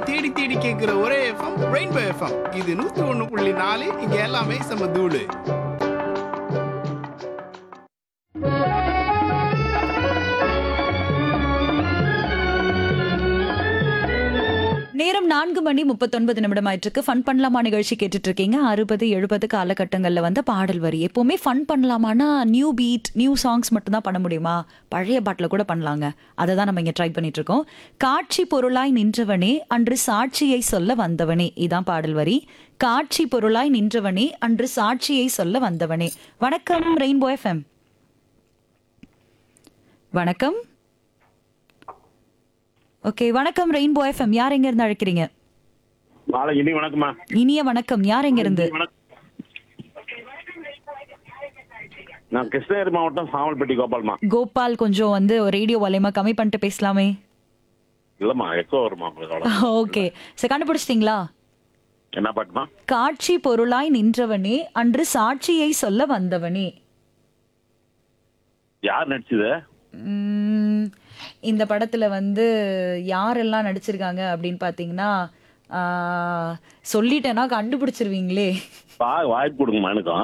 தேடி தேடி கேட்கிற ஒரே எஃப்எம் ரெயின்போ எஃப்எம் இது நூத்தி ஒண்ணு புள்ளி நாலு இங்க எல்லாமே செம்ம தூளு நேரம் நான்கு மணி முப்பத்தொன்பது நிமிடம் ஆயிட்டிருக்கு ஃபன் பண்ணலாமா நிகழ்ச்சி கேட்டுட்டு இருக்கீங்க அறுபது எழுபது காலகட்டங்களில் வந்த பாடல் வரி எப்பவுமே ஃபன் பண்ணலாமான்னா நியூ பீட் நியூ சாங்ஸ் மட்டும்தான் பண்ண முடியுமா பழைய பாட்டில் கூட பண்ணலாங்க அதை தான் நம்ம இங்கே ட்ரை பண்ணிட்டு இருக்கோம் காட்சி பொருளாய் நின்றவனே அன்று சாட்சியை சொல்ல வந்தவனே இதான் பாடல் வரி காட்சி பொருளாய் நின்றவனே அன்று சாட்சியை சொல்ல வந்தவனே வணக்கம் ரெயின்போ எஃப்எம் வணக்கம் ஓகே வணக்கம் ரெயின்போ எஃப்எம் யார் எங்க இருந்து அழைக்கிறீங்க மாலை இனி வணக்கம்மா இனிய வணக்கம் யார் எங்க இருந்து வணக்கம். நான் கிருஷ்ணகிரி மாவட்டம் சாமல்பட்டி கோபால்மா கோபால் கொஞ்சம் வந்து ரேடியோ வால்யூமா கம்மி பண்ணிட்டு பேசலாமே இல்லம்மா எக்கோ வருமா உங்களுக்கு அவ்வளவு. ஓகே சரி கண்டுபிடிச்சிட்டீங்களா என்ன பாட்டுமா காட்சி பொருளாய் நின்றவனே அன்று சாட்சியை சொல்ல வந்தவனே யார் நடிச்சது உம், இந்த படத்துல வந்து யாரெல்லாம் நடிச்சிருக்காங்க அப்படின்னு பாத்தீங்கன்னா ஆஹ், சொல்லிட்டேன்னா கண்டுபிடிச்சிருவீங்களே பா வாய்ப்பு கொடுங்கம்மா எனக்கும்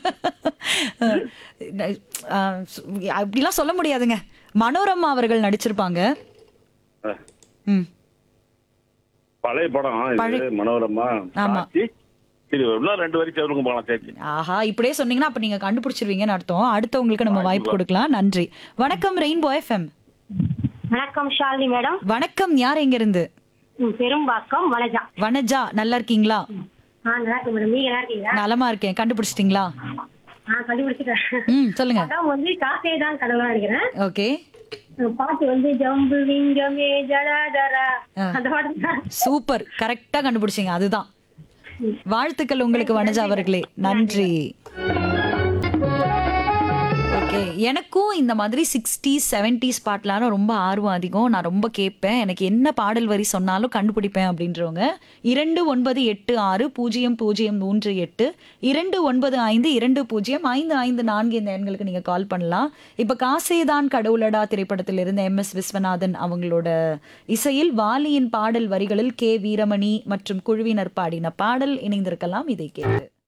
ஆஹ், அப்படிலாம் சொல்ல முடியாதுங்க மனோரமா அவர்கள் நடிச்சிருப்பாங்க ம் பழைய படம் இது பழைய- மனோரமா ஆமா. காட்சி. சரி இன்னும் ரெண்டு வரைக்கும் சொல்லுங்க போகலாம் சேர்த்து ஆஹா இப்படியே சொன்னீங்கன்னா அப்ப நீங்க கண்டுபிடிச்சிருவீங்கன்னு அர்த்தம் அடுத்தவங்களுக்கு நம்ம வாய்ப்பு கொடுக்கலாம் நன்றி வணக்கம் ரெயின்போ எஃப்எம் வணக்கம் ஷாலினி மேடம் வணக்கம் யார் எங்க இருந்து ம், பெரும்பாக்கம் வனஜா வனஜா நல்லா இருக்கீங்களா ஆ நல்லா இருக்கு மேடம் நீங்க நல்லா இருக்கீங்களா நலமா இருக்கேன் கண்டுபிடிச்சிட்டீங்களா ஆ கண்டுபிடிச்சிட்டேன் ம் சொல்லுங்க அதான் வந்து காசே தான் கடவுளா நினைக்கிறேன் ஓகே பாட்டு வந்து ஜம்பு விங்கமே ஜடாதரா ஆ. அந்த பாட்டு தான் சூப்பர் கரெக்டா கண்டுபிடிச்சீங்க அதுதான் வாழ்த்துக்கள் உங்களுக்கு வனஜா அவர்களே நன்றி ஓகே எனக்கும் இந்த மாதிரி சிக்ஸ்டீஸ் செவன்டீஸ் பாட்டெலாம் ரொம்ப ஆர்வம் அதிகம் நான் ரொம்ப கேட்பேன் எனக்கு என்ன பாடல் வரி சொன்னாலும் கண்டுபிடிப்பேன் அப்படின்றவங்க இரண்டு ஒன்பது எட்டு ஆறு பூஜ்ஜியம் பூஜ்ஜியம் மூன்று எட்டு இரண்டு ஒன்பது ஐந்து இரண்டு பூஜ்ஜியம் ஐந்து ஐந்து நான்கு இந்த எண்களுக்கு நீங்கள் கால் பண்ணலாம் இப்போ காசேதான் கடவுளடா திரைப்படத்தில் இருந்த எம் எஸ் விஸ்வநாதன் அவங்களோட இசையில் வாலியின் பாடல் வரிகளில் கே வீரமணி மற்றும் குழுவினர் பாடின பாடல் இணைந்திருக்கலாம் இதை கேட்டு